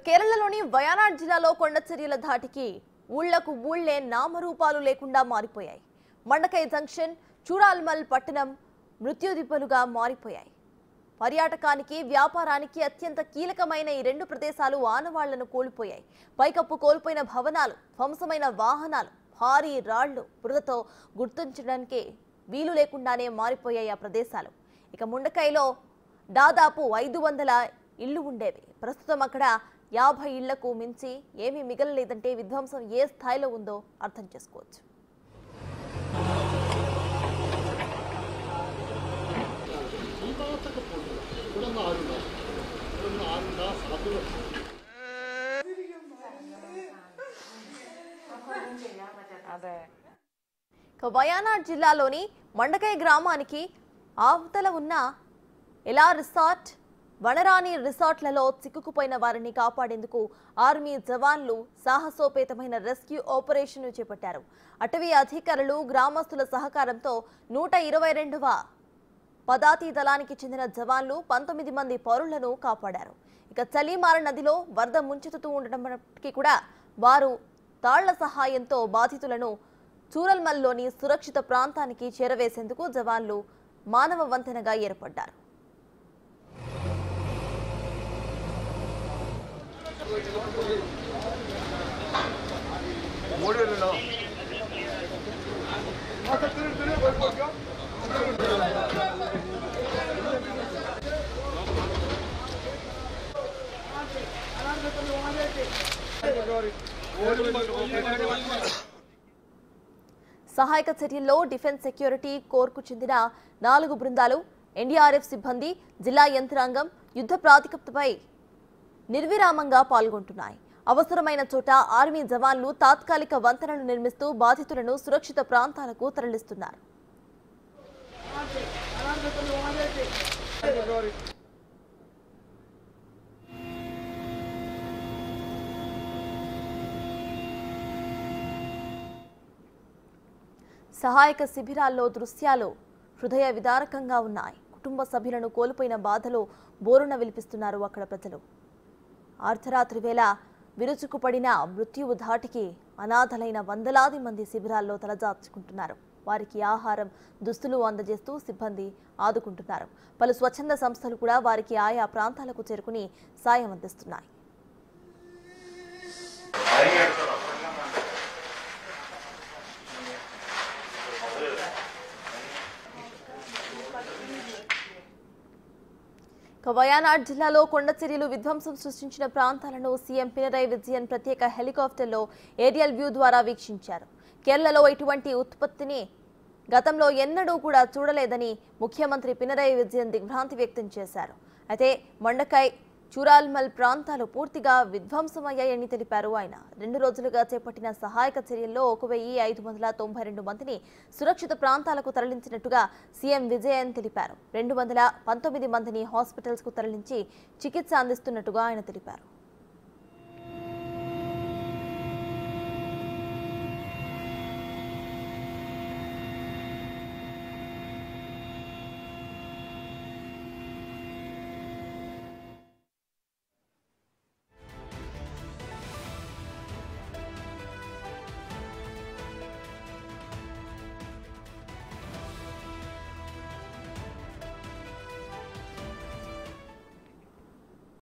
కేరళలోని వయనాడ్ జిల్లాలో కొండ చర్యల ధాటికి ఊళ్లకు ఊళ్లే నామరూపాలు లేకుండా మారిపోయాయి మండకై జంక్షన్ చూడాల్మల్ పట్టణం మృత్యుదిబ్బలుగా మారిపోయాయి పర్యాటకానికి వ్యాపారానికి అత్యంత కీలకమైన ఈ రెండు ప్రదేశాలు ఆనవాళ్లను కోల్పోయాయి పైకప్పు కోల్పోయిన భవనాలు ధ్వంసమైన వాహనాలు భారీ రాళ్లు బురదతో గుర్తించడానికి వీలు లేకుండానే మారిపోయాయి ఆ ప్రదేశాలు ఇక ముండకైలో దాదాపు ఐదు వందల ఇళ్లు ఉండేవి ప్రస్తుతం అక్కడ యాభై ఇళ్లకు మించి ఏమీ మిగలలేదంటే విధ్వంసం ఏ స్థాయిలో ఉందో అర్థం చేసుకోవచ్చు అదే ఇక వయానాడ్ జిల్లాలోని మండకై గ్రామానికి ఆవతల ఉన్న ఎలా రిసార్ట్ వనరాణి రిసార్ట్లలో చిక్కుకుపోయిన వారిని కాపాడేందుకు ఆర్మీ జవాన్లు సాహసోపేతమైన రెస్క్యూ ఆపరేషన్ చేపట్టారు అటవీ అధికారులు గ్రామస్తుల సహకారంతో నూట ఇరవై రెండవ పదాతి దళానికి చెందిన జవాన్లు పంతొమ్మిది మంది పౌరులను కాపాడారు ఇక చలిమార నదిలో వరద ముంచెత్తుతూ ఉండటంకి కూడా వారు తాళ్ల సహాయంతో బాధితులను చూరల్మల్లోని సురక్షిత ప్రాంతానికి చేరవేసేందుకు జవాన్లు మానవ వంతెనగా ఏర్పడ్డారు సహాయక చర్యల్లో డిఫెన్స్ సెక్యూరిటీ కోర్కు చెందిన నాలుగు బృందాలు ఎన్డీఆర్ఎఫ్ సిబ్బంది జిల్లా యంత్రాంగం యుద్ధ ప్రాతిపదికపై నిర్విరామంగా పాల్గొంటున్నాయి అవసరమైన చోట ఆర్మీ జవాన్లు తాత్కాలిక వంతెనలు నిర్మిస్తూ బాధితులను సురక్షిత ప్రాంతాలకు తరలిస్తున్నారు సహాయక శిబిరాల్లో దృశ్యాలు హృదయ విదారకంగా ఉన్నాయి కుటుంబ సభ్యులను కోల్పోయిన బాధలో బోరున విలిపిస్తున్నారు అక్కడ ప్రజలు అర్ధరాత్రి వేళ విరుచుకుపడిన మృత్యువు ధాటికి అనాథలైన వందలాది మంది శిబిరాల్లో తలదాచుకుంటున్నారు వారికి ఆహారం దుస్తులు అందజేస్తూ సిబ్బంది ఆదుకుంటున్నారు పలు స్వచ్ఛంద సంస్థలు కూడా వారికి ఆయా ప్రాంతాలకు చేరుకుని సాయం అందిస్తున్నాయి ఇక వయానాడ్ జిల్లాలో కొండ చర్యలు విధ్వంసం సృష్టించిన ప్రాంతాలను సీఎం పినరయ్ విజయన్ ప్రత్యేక హెలికాప్టర్లో ఏరియల్ వ్యూ ద్వారా వీక్షించారు కేరళలో ఇటువంటి ఉత్పత్తిని గతంలో ఎన్నడూ కూడా చూడలేదని ముఖ్యమంత్రి పినరయ్ విజయన్ దిగ్భ్రాంతి వ్యక్తం చేశారు అయితే మండకాయ్ చూరాల్మల్ ప్రాంతాలు పూర్తిగా విధ్వంసమయ్యాయని తెలిపారు ఆయన రెండు రోజులుగా చేపట్టిన సహాయక చర్యల్లో ఒక వెయ్యి ఐదు వందల తొంభై రెండు మందిని సురక్షిత ప్రాంతాలకు తరలించినట్టుగా సీఎం విజయన్ తెలిపారు రెండు వందల పంతొమ్మిది మందిని హాస్పిటల్స్కు తరలించి చికిత్స అందిస్తున్నట్టుగా ఆయన తెలిపారు